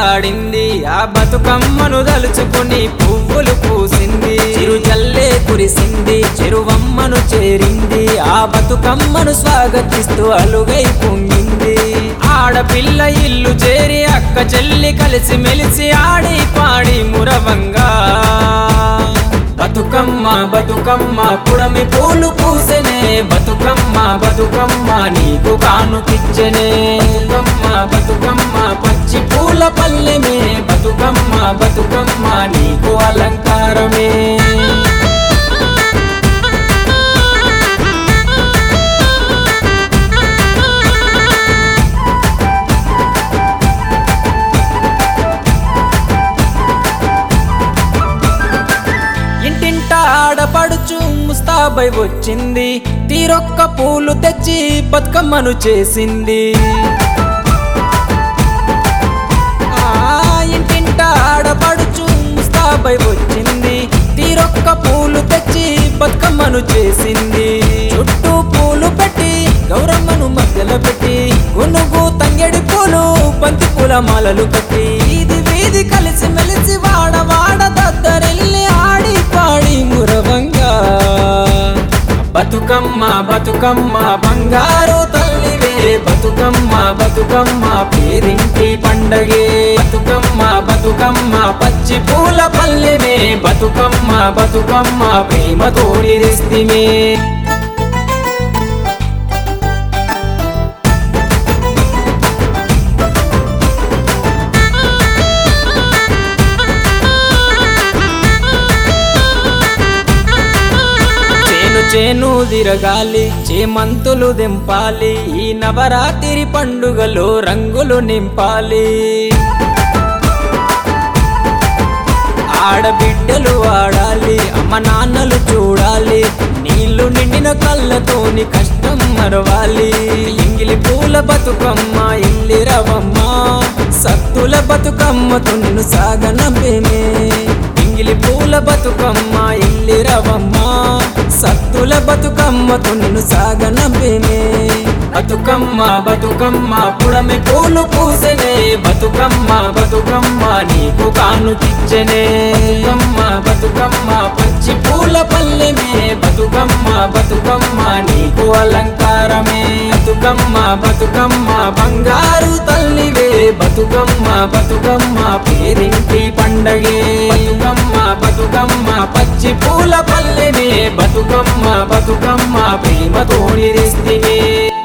కలకలలాడింది ఆ బతుకమ్మను దలుచుకుని పువ్వులు పూసింది చిరు జల్లే కురిసింది చెరువమ్మను చేరింది ఆ బతుకమ్మను స్వాగతిస్తూ అలుగై పొంగింది ఆడపిల్ల ఇల్లు చేరి అక్క చెల్లి కలిసి మెలిసి ఆడి పాడి మురవంగా బతుకమ్మ బతుకమ్మ పుడమి పూలు పూసెనే బతుకమ్మ బతుకమ్మ నీకు కానుకిచ్చనే బతుకమ్మ బతుకమ్మ పచ్చి పూల పల్లెమే బతుకమ్మ బతుకమ్మ నీకు అలంకారమే ఇంటింట ఆడపడుచు ముస్తాబై వచ్చింది తీరొక్క పూలు తెచ్చి బతుకమ్మను చేసింది ఆ ఇంటింట ఆడపడుచు ముస్తాబై వచ్చింది తీరొక్క పూలు తెచ్చి బతుకమ్మను చేసింది చుట్టూ పూలు పెట్టి గౌరమ్మను మధ్యలో పెట్టి గునుగు తంగెడి పూలు బంతి పూల మాలలు కట్టి ఇది వీధి కలిసి మెలిసి వాడ వాడ దద్దరెల్లి ఆడి పాడి మురవంగా బతుకమ్మ బతుకమ్మ బంగారు తల్లివే బతుకమ్మ బతుకమ్మ పేరింటి పండగే బతుకమ్మ బతుకమ్మ పచ్చి పూల పల్లెమే బతుకమ్మ బతుకమ్మ ప్రేమ తోడి రిస్తిమే చేను చేను తిరగాలి చేమంతులు దింపాలి ఈ నవరాత్రి పండుగలో రంగులు నింపాలి ఆడబిడ్డలు ఆడాలి అమ్మ నాన్నలు చూడాలి నీళ్లు నిండిన కళ్ళతోని కష్టం మరవాలి ఎంగిలి పూల బతుకమ్మ ఇల్లి రవమ్మ సత్తుల బతుకమ్మతో నిన్ను సాగనపేమే ఎంగిలి పూల బతుకమ్మ ఇల్లి రవమ్మ సత్తుల బతుకమ్మతో నిన్ను సాగనపేమే బతుకమ్మ బతుకమ్మ పుడమి పూలు పూసెనే బతుకమ్మ బతుకమ్మ నీకు కానుకిచ్చనే బతుకమ్మ బతుకమ్మ పచ్చి పూల పల్లెమే బతుకమ్మ బతుకమ్మ నీకు అలంకారమే బతుకమ్మ బతుకమ్మ బంగారు తల్లివే బతుకమ్మ బతుకమ్మ పేరింటి పండగే బతుకమ్మ బతుకమ్మ పచ్చి పూల పల్లెమే బతుకమ్మ బతుకమ్మ ప్రేమ తోడి రిస్తివే